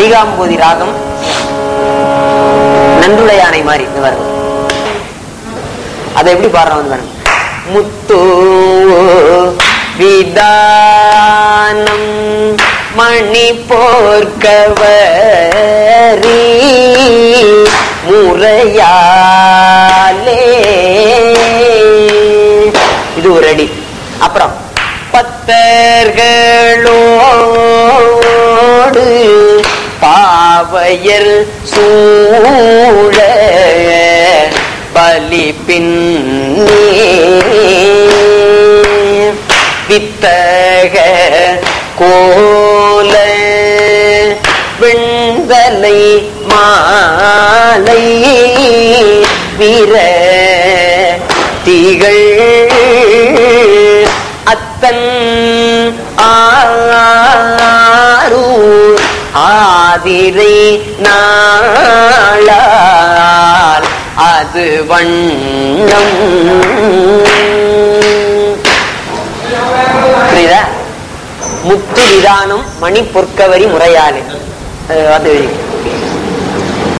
அரிகாம்போதி ராகம் நன்றுடையானை மாதிரி இந்த பாருங்க அதை எப்படி பாடுறான் வந்து பாருங்க முத்து விதானம் மணி போர்க்கவரி முறையாலே இது ஒரு அடி அப்புறம் பத்தர்களோடு பாவையர் சூழ பலி பின்னே வித்தக கோல வெண்தலை மாலை வீர திகள் அத்தன் ஆரூர் ஆதிரை நாளால் அது வண்ணம் புரியுதா முத்து விதானம் மணி பொற்கவரி முறையாலே அது வந்து எழுதி.